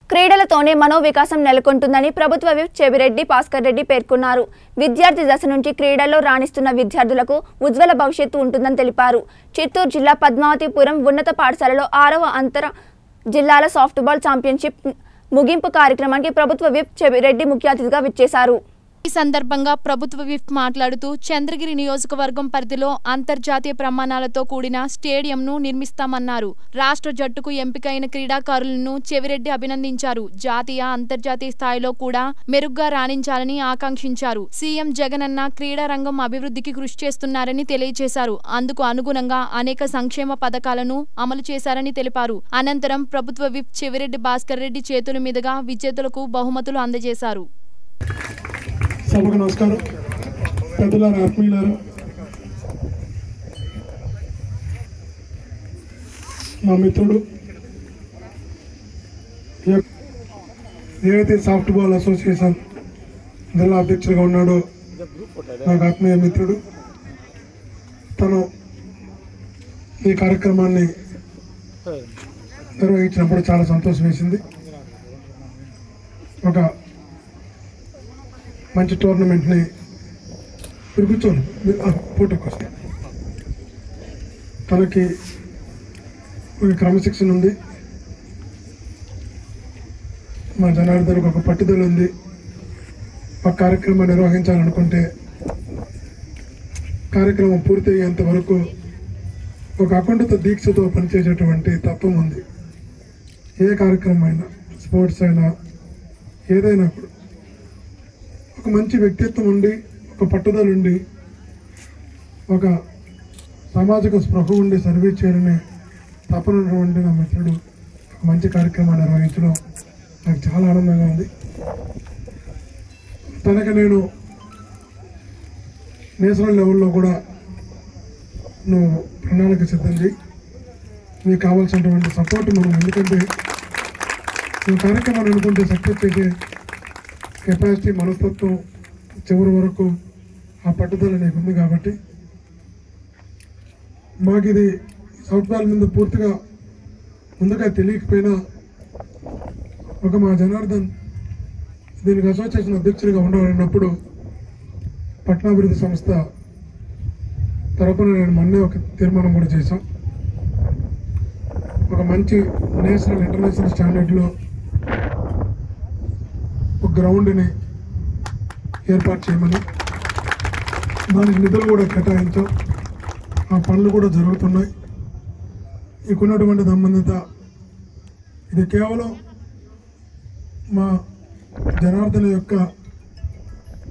క్రీడలతోనే మనోవికాసం నెలకొంటుందని ప్రభుత్వ విప్ చెవిరెడ్డి భాస్కర్ రెడ్డి పేర్కొన్నారు విద్యార్థి దశ నుంచి క్రీడల్లో రాణిస్తున్న విద్యార్థులకు ఉజ్వల భవిష్యత్తు ఉంటుందని తెలిపారు చిత్తూరు జిల్లా పద్మావతిపురం ఉన్నత పాఠశాలలో ఆరవ అంతర జిల్లాల సాఫ్ట్బాల్ ఛాంపియన్షిప్ ముగింపు కార్యక్రమానికి ప్రభుత్వ విప్ చెవిరెడ్డి ముఖ్య అతిథిగా విచ్చేశారు ఈ సందర్భంగా ప్రభుత్వ విప్ మాట్లాడుతూ చంద్రగిరి నియోజకవర్గం పరిధిలో అంతర్జాతీయ ప్రమాణాలతో కూడిన స్టేడియంను నిర్మిస్తామన్నారు రాష్ట్ర జట్టుకు ఎంపికైన క్రీడాకారులను చెవిరెడ్డి అభినందించారు జాతీయ అంతర్జాతీయ స్థాయిలో కూడా మెరుగ్గా రాణించాలని ఆకాంక్షించారు సీఎం జగనన్న క్రీడా రంగం అభివృద్ధికి కృషి చేస్తున్నారని తెలియజేశారు అందుకు అనుగుణంగా అనేక సంక్షేమ పథకాలను అమలు చేశారని తెలిపారు అనంతరం ప్రభుత్వ విప్ చెవిరెడ్డి భాస్కర్ రెడ్డి చేతుల మీదుగా విజేతలకు బహుమతులు అందజేశారు సభకు నమస్కారం పెద్దలారు ఆత్మీయులారు మా మిత్రుడు ఈ యొక్క- ఏదైతే సాఫ్ట్ బాల్ అసోసియేషన్ జిల్లా అధ్యక్షుడిగా ఉన్నాడో నాకు ఆత్మీయ మిత్రుడు తను ఈ కార్యక్రమాన్ని నిర్వహించినప్పుడు చాలా సంతోషం వేసింది ఒక మంచి టోర్నమెంట్ని మీరు కూర్చోండి మీరు ఆ, ఫోటోకి వస్తే తనకి ఒక క్రమశిక్షణ ఉంది మా జనార్దన్కి ఒక పట్టుదల ఉంది ఒక కార్యక్రమం నిర్వహించాలనుకుంటే కార్యక్రమం పూర్తయ్యేంత వరకు ఒక అకుంఠిత దీక్షతో పనిచేసేటువంటి తత్వం ఉంది ఏ కార్యక్రమం అయినా స్పోర్ట్స్ అయినా ఏదైనా కూడా ఒక మంచి వ్యక్తిత్వం ఉండి ఒక పట్టుదల ఉండి ఒక సామాజిక స్పృహ ఉండి సర్వీస్ చేయాలనే తపన ఉన్నటువంటి నా మిత్రుడు ఒక మంచి కార్యక్రమాన్ని నిర్వహించడం నాకు చాలా ఆనందంగా ఉంది తనకి నేను నేషనల్ లెవెల్లో కూడా నువ్వు ప్రణాళిక సిద్ధం చేయి నీకు కావాల్సినటువంటి సపోర్ట్ మనం ఎందుకంటే నువ్వు కార్యక్రమాన్ని అనుకుంటే సక్సెస్ చేసే కెపాసిటీ మనస్తత్వం చివరి వరకు ఆ పట్టుదల నీకు ఉంది కాబట్టి మాకు ఇది సౌత్ బాల్ మీద పూర్తిగా ముందుగా తెలియకపోయినా ఒక మా జనార్దన్ దీనికి అసోసియేషన్ అధ్యక్షుడిగా ఉండాలన్నప్పుడు పట్టణాభివృద్ధి సంస్థ తరపున నేను మొన్నే ఒక తీర్మానం కూడా చేశాం ఒక మంచి నేషనల్ ఇంటర్నేషనల్ స్టాండర్డ్లో ఒక గ్రౌండ్ని ఏర్పాటు చేయమని దానికి నిధులు కూడా కేటాయించాం ఆ పనులు కూడా జరుగుతున్నాయి ఇకున్నటువంటి సంబంధిత ఇది కేవలం మా జనార్దన యొక్క